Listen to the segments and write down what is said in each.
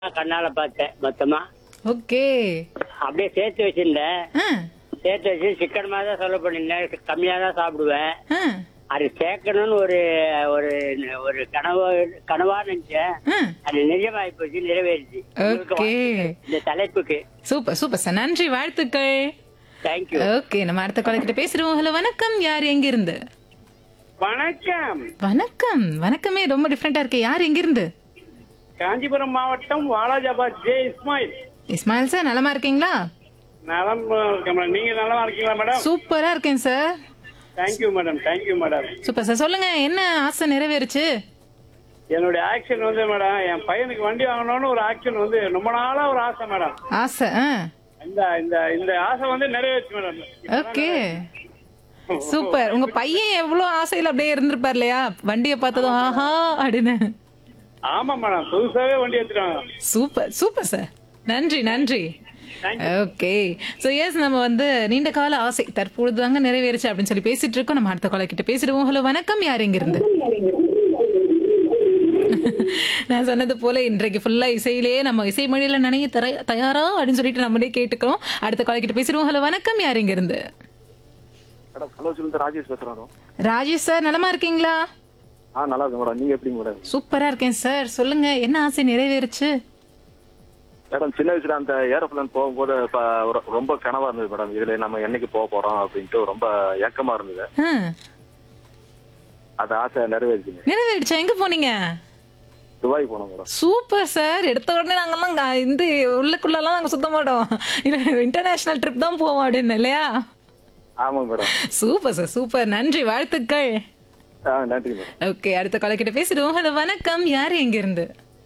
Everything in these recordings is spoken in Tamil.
கண்ணால பார்த்தேன் மொத்தமா ஓகே அப்படியே சேர்த்து வச்சிருந்தேன் ஆ சேர்த்து வச்சு சிக்கனமா தான் செலவு பண்ணிருந்தேன் கம்மியா தான் சாப்பிடுவேன் ஆ அது சேர்க்கணும்னு ஒரு ஒரு ஒரு கனவா கனவா நினைச்சேன் ஆ அது நிஜமாயி போச்சு நிறைவேறிச்சு உங்களுக்கு ஓகே வாழ்த்துக்கள். இந்த தலைப்புக்கு சூப்பர் சூப்பர் சார் நன்றி வாழ்த்துக்கள் தேங்க்யூ ஓகே நம்ம அடுத்த காலக்கிட்ட பேசுறோம் ஹலோ வணக்கம் யார் எங்க இருந்து வணக்கம் வணக்கம் வணக்கமே ரொம்ப டிஃப்ரெண்டா இருக்கு யார் எங்க இருந்து காஞ்சிபுரம் மாவட்டம் வாலாஜாபாத் ஜே இஸ்மாயில் இஸ்மாயில் சார் நலமா இருக்கீங்களா நலம் இருக்கேன் மேடம் நீங்க நலமா இருக்கீங்களா மேடம் சூப்பரா இருக்கேன் sir thank you madam thank you madam super sir சொல்லுங்க என்ன ஆசை நிறைவேறுச்சு என்னுடைய ஆக்ஷன் வந்து மேடம் என் பையனுக்கு வண்டி வாங்கணும்னு ஒரு ஆக்ஷன் வந்து ரொம்ப நாளா ஒரு ஆசை மேடம் ஆசை ஆ இந்த இந்த இந்த ஆசை வந்து நிறைவேற்று மேடம் ஓகே சூப்பர் உங்க பையன் எவ்வளவு ஆசையில அப்படியே இருந்திருப்பார் இல்லையா வண்டியை பார்த்ததும் ஆஹா அப்படின்னு ஆமா மேடம் புதுசாவே வண்டி எடுத்துட்டாங்க சூப்பர் சூப்பர் சார் நன்றி நன்றி ஓகே ஸோ எஸ் நம்ம வந்து நீண்ட கால ஆசை தற்பொழுது தாங்க நிறைவேறுச்சு அப்படின்னு சொல்லி பேசிட்டு இருக்கோம் நம்ம அடுத்த கால கிட்ட பேசிடுவோம் ஹலோ வணக்கம் யார் எங்க இருந்து நான் சொன்னது போல இன்றைக்கு ஃபுல்லா இசையிலேயே நம்ம இசை மொழியில நினைய தர தயாரா அப்படின்னு சொல்லிட்டு நம்மளே கேட்டுக்கிறோம் அடுத்த கால கிட்ட பேசிடுவோம் ஹலோ வணக்கம் யார் எங்க இருந்து மேடம் ஹலோ சொல்லுங்க ராஜேஷ் பேசுறேன் ராஜேஷ் சார் நலமா இருக்கீங்களா ஆ நல்லா இருக்கு மேடம் நீங்க எப்படி மேடம் சூப்பரா இருக்கேன் சார் சொல்லுங்க என்ன ஆசை நிறைவேறுச்சு மேடம் சின்ன வயசுல அந்த ஏரோப்ளேன் போகும்போது இப்ப ஒரு- ரொம்ப கனவா இருந்தது மேடம் இதுல நம்ம என்னைக்கு போக போறோம் அப்படின்ட்டு ரொம்ப ஏக்கமா இருந்தது ஆ, அந்த ஆசை நிறைவேறிச்சுங்க நிறைவேறிச்சா எங்க போனீங்க துபாய் போனோம் மேடம் சூப்பர் சார் எடுத்த உடனே நாங்கெல்லாம் க- இந்த உள்ளுக்குள்ளலாம் நாங்க சுத்த மாட்டோம் இன்டர்நேஷனல் ட்ரிப் தான் போவோம் அப்படின்னு இல்லையா ஆமா மேடம் சூப்பர் சார் சூப்பர் நன்றி வாழ்த்துக்கள் ஆ நன்றி மேடம் ஓகே அடுத்த கால கிட்ட பேசிடுவோம் ஹலோ வணக்கம் யார் எங்க இருந்து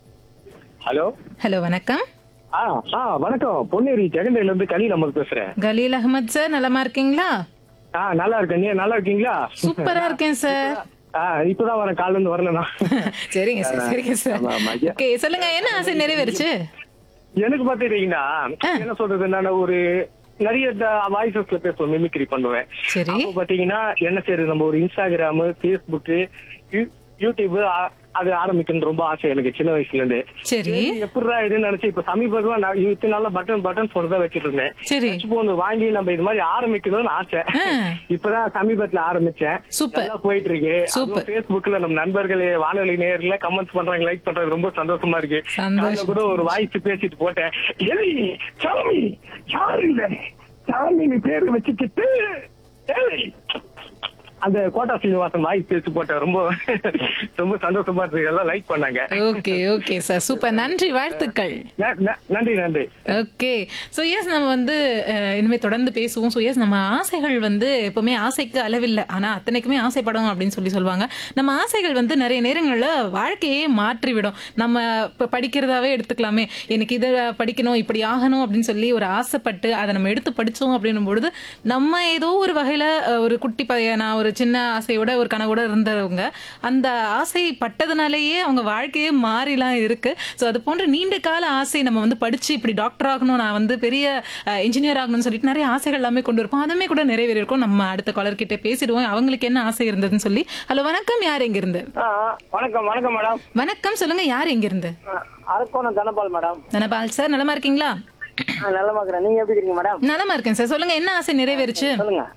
ஹலோ ஹலோ வணக்கம் ஆ ஆ வணக்கம் பொன்னேரி ஜெகண்டையில இருந்து கலி நமக்கு பேசுறேன் கலீல் அகமது சார் நலமா இருக்கீங்களா ஆ நல்லா இருக்கேன் நீங்க நல்லா இருக்கீங்களா சூப்பரா இருக்கேன் சார் ஆ இப்பதான் வரேன் காலைல இருந்து வரல நான் சரிங்க சார் சரிங்க சார் ஆமா, ஆமா, ஐயா. ஓகே சொல்லுங்க என்ன ஆசை நிறைவேறுச்சு எனக்கு பாத்துட்டீங்கன்னா என்ன சொல்றது நான் ஒரு நிறைய வாய்ஸஸ்ல பேசுவேன் மிமிக்ரி பண்ணுவேன் சரி அப்போ பாத்தீங்கன்னா என்ன செய்யறது நம்ம ஒரு இன்ஸ்டாகிராம் பேஸ்புக் யூடியூப் ஆ- அது ஆரம்பிக்கணும் ரொம்ப ஆசை எனக்கு சின்ன வயசுல இருந்து சரி எப்படிடா இதுன்னு நினைச்சு இப்ப சமீபமா நான் இத்தனை நாள்ல பட்டன் பட்டன் போன் தான் வச்சிட்டு இருந்தேன் சரி போன் வாங்கி நம்ம இது மாதிரி ஆரம்பிக்கணும்னு ஆசை ஆ. இப்பதான் சமீபத்துல ஆரம்பிச்சேன் சூப்பர் நல்லா போயிட்டு இருக்கு சூப்பர். பேஸ்புக்ல நம்ம நண்பர்கள் வானொலி நேர்ல கமெண்ட்ஸ் பண்றாங்க லைக் பண்றாங்க ரொம்ப சந்தோஷமா இருக்கு சந்தோஷம். காலைல கூட ஒரு வாய்ஸ் பேசிட்டு போட்டேன் ஏய் சாமி யாரு இல்ல சாமி பேரு வச்சுக்கிட்டு ஏய் அந்த கோட்டா சீனிவாசன் வாய்ஸ் பேசி போட்டேன் ரொம்ப ரொம்ப சந்தோஷமா இருக்கு எல்லாம் லைக் பண்ணாங்க ஓகே ஓகே சார் சூப்பர் நன்றி வாழ்த்துக்கள் ந- ந- நன்றி நன்றி ஓகே ஸோ எஸ் நம்ம வந்து அஹ், இனிமே தொடர்ந்து பேசுவோம் ஸோ எஸ் நம்ம ஆசைகள் வந்து எப்பவுமே ஆசைக்கு அளவில்லை ஆனா அத்தனைக்குமே ஆசைப்படணும் அப்படின்னு சொல்லி சொல்லுவாங்க நம்ம ஆசைகள் வந்து நிறைய நேரங்களில் வாழ்க்கையே மாற்றிவிடும் நம்ம இப்போ படிக்கிறதாவே எடுத்துக்கலாமே எனக்கு இதை படிக்கணும் இப்படி ஆகணும் அப்படின்னு சொல்லி ஒரு ஆசைப்பட்டு அதை நம்ம எடுத்து படிச்சோம் அப்படின்னும் பொழுது நம்ம ஏதோ ஒரு வகையில அஹ், ஒரு குட்டி பையனா ஒரு சின்ன ஆசையோட ஒரு கனவோட இருந்தவங்க அந்த ஆசை பட்டதுனாலேயே அவங்க வாழ்க்கையே மாறிலாம் இருக்கு ஸோ அது போன்ற நீண்ட கால ஆசை நம்ம வந்து படிச்சு இப்படி டாக்டர் ஆகணும் நான் வந்து பெரிய இன்ஜினியர் ஆகணும்னு சொல்லிட்டு நிறைய ஆசைகள் எல்லாமே கொண்டு இருப்போம் அதுவுமே கூட நிறைவேறிருக்கும் நம்ம அடுத்த காலர் கிட்ட பேசிடுவோம் அவங்களுக்கு என்ன ஆசை இருந்ததுன்னு சொல்லி ஹலோ வணக்கம் யார் எங்க இருந்து வணக்கம் வணக்கம் மேடம் வணக்கம் சொல்லுங்க யார் எங்க இருந்து அரக்கோணம் தனபால் மேடம் தனபால் சார் நலமா இருக்கீங்களா நல்லமா இருக்கிறேன் நீங்க எப்படி இருக்கீங்க மேடம் நலமா இருக்கேன் சார் சொல்லுங்க என்ன ஆசை நிறைவேறுச்சு சொல்லுங்க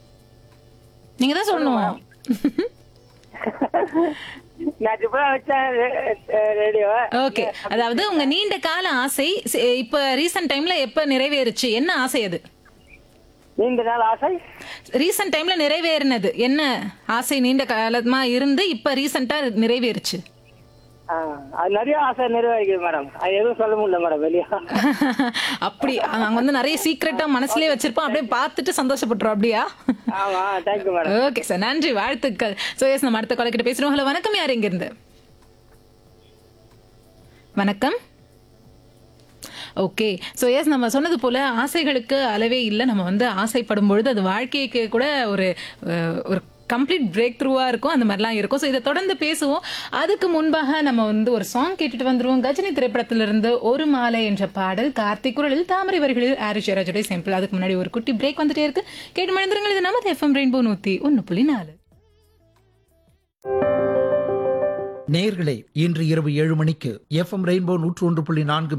நீங்க தான் சொல்லணும் நான் இப்பதான் வச்சேன் ரேடியோ ஓகே அதாவது உங்க நீண்ட கால ஆசை சி- இப்ப ரீசன்ட் டைம்ல எப்ப நிறைவேறுச்சு என்ன ஆசை அது நீண்ட நாள் ஆசை ரீசன்ட் டைம்ல நிறைவேறினது என்ன ஆசை நீண்ட காலமா இருந்து இப்ப ரீசெண்டா நிறைவேறுச்சு ஆ, அது நிறைய ஆசை நிறைவேறிக்குது மேடம் அது எதுவும் சொல்ல முடியல மேடம் வெளியே அப்படி நாங்க வந்து நிறைய சீக்கிரட்டா மனசுலயே வச்சிருப்போம் அப்படியே பார்த்துட்டு சந்தோஷப்பட்டுறோம் அப்படியா ஆமா தேங்க்யூ மேடம் ஓகே சார் நன்றி வாழ்த்துக்கள் சோ எஸ் நம்ம அடுத்த காலக்கிட்ட பேசுறோம் ஹலோ வணக்கம் யார் எங்க இருந்து வணக்கம் ஓகே ஸோ எஸ் நம்ம சொன்னது போல ஆசைகளுக்கு அளவே இல்லை நம்ம வந்து ஆசைப்படும் பொழுது அது வாழ்க்கைக்கு கூட ஒரு அஹ், ஒரு கம்ப்ளீட் பிரேக் த்ரூவா இருக்கும் அந்த மாதிரிலாம் இருக்கும் ஸோ இதை தொடர்ந்து பேசுவோம் அதுக்கு முன்பாக நம்ம வந்து ஒரு சாங் கேட்டுட்டு வந்துருவோம் கஜினி திரைப்படத்திலிருந்து ஒரு மாலை என்ற பாடல் கார்த்திக் குரலில் தாமரை வரிகளில் ஆரி ஜெயராஜுடைய சிம்பிள் அதுக்கு முன்னாடி ஒரு குட்டி பிரேக் வந்துட்டே இருக்கு கேட்டு மனிதர்கள் இது நமது எஃப்எம் ரெயின்போ நூத்தி ஒன்னு புள்ளி நாலு நேயர்களே இன்று இரவு ஏழு மணிக்கு எஃப்எம் ரெயின்போ நூற்று ஒன்று புள்ளி நான்கு